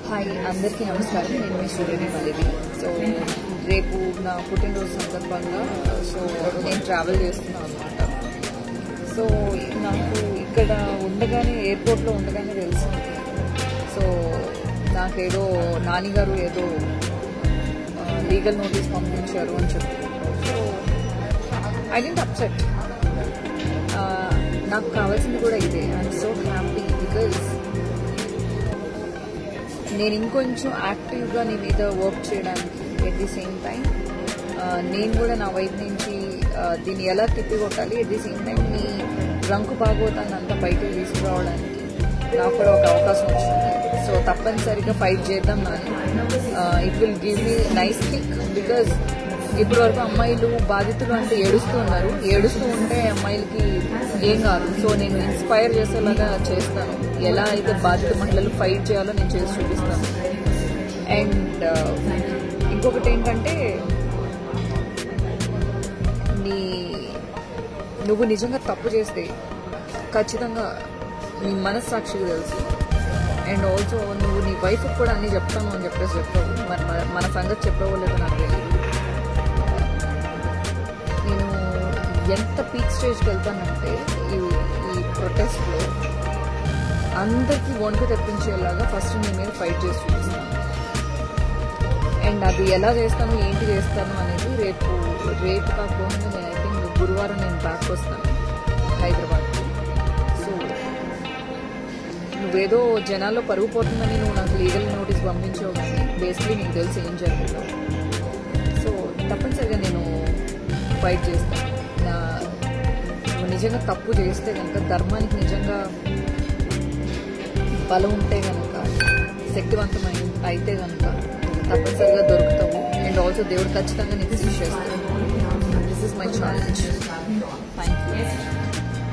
hi అందరికీ నమస్కారం నేను మీ సూర్యని మలిది సో రేపు నా పుట్టినరోజు సందర్భంగా సో నేను ట్రావెల్ చేస్తున్నాను అనమాట సో నాకు ఇక్కడ ఉండగానే ఎయిర్పోర్ట్లో ఉండగానే తెలిసింది సో నాకేదో నానిగారు ఏదో లీగల్ నోటీస్ పంపించారు అని చెప్పి సో ఐ డెంట్ అప్సెట్ నాకు కావాల్సింది కూడా ఇదే ఐఎమ్ సో హ్యాపీ బికాజ్ నేను ఇంకొంచెం యాక్టివ్గా నీ మీద వర్క్ చేయడానికి ఎట్ ది సేమ్ టైం నేను కూడా నా వైపు నుంచి ఆ, దీన్ని ఎలా తిప్పికొట్టాలి ఎట్ ది సేమ్ టైం నీ రంకు భాగవతాన్ని అంతా బయటకు తీసుకురావడానికి నాకు కూడా ఒక అవకాశం వచ్చింది సో తప్పనిసరిగా ఫైట్ చేద్దాం Nani it will give me nice kick because ఇప్పటి వరకు అమ్మాయిలు బాధితులు అంటే ఏడుస్తూ ఉన్నారు ఏడుస్తూ ఉంటే అమ్మాయిలకి ఏం కాదు సో నేను ఇన్స్పైర్ చేసేలాగా చేస్తాను ఎలా అయితే బాధిత మహిళలు ఫైట్ చేయాలో నేను చేసి చూపిస్తాను అండ్ ఇంకొకటి ఏంటంటే నీ నువ్వు నిజంగా తప్పు చేస్తే ఖచ్చితంగా నీ మనస్సాక్షికి తెలుసు అండ్ ఆల్సో నువ్వు నీ వైఫ్కి కూడా అన్నీ చెప్తాను అని చెప్పేసి చెప్తావు మరి మన- మన సంగతి చెప్పావో లేదో నాకు తెలియదు నేను ఎంత పీక్ స్టేజ్కి వెళ్తానంటే ఈ ఈ ప్రొటెస్ట్లో అందరికీ వణుకు తెప్పించేలాగా ఫస్ట్ నీ మీద ఫైట్ చేసి చూపిస్తాను అండ్ అది ఎలా చేస్తాను ఏంటి చేస్తాను అనేది రేపు రేపు కాకుండా నేను ఐ థింక్ గురువారం నేను బ్యాక్ వస్తాను హైదరాబాద్కి సో నువ్వేదో జనాల్లో పరుగు పోతుందని నువ్వు నాకు లీగల్ నోటీస్ పంపించావు కానీ బేసిక్లీ నీకు తెలిసి ఏం జరిగిందో సో తప్పనిసరిగా నేను ఫైట్ చేస్తాను నా నువ్వు నిజంగా తప్పు చేస్తే కనుక ధర్మానికి నిజంగా బలం ఉంటే కనుక శక్తివంతమై అయితే కనుక తప్పనిసరిగా దొరుకుతావు అండ్ ఆల్సో దేవుడు ఖచ్చితంగా నీకు శిక్ష చేస్తాడు this is my challenge thank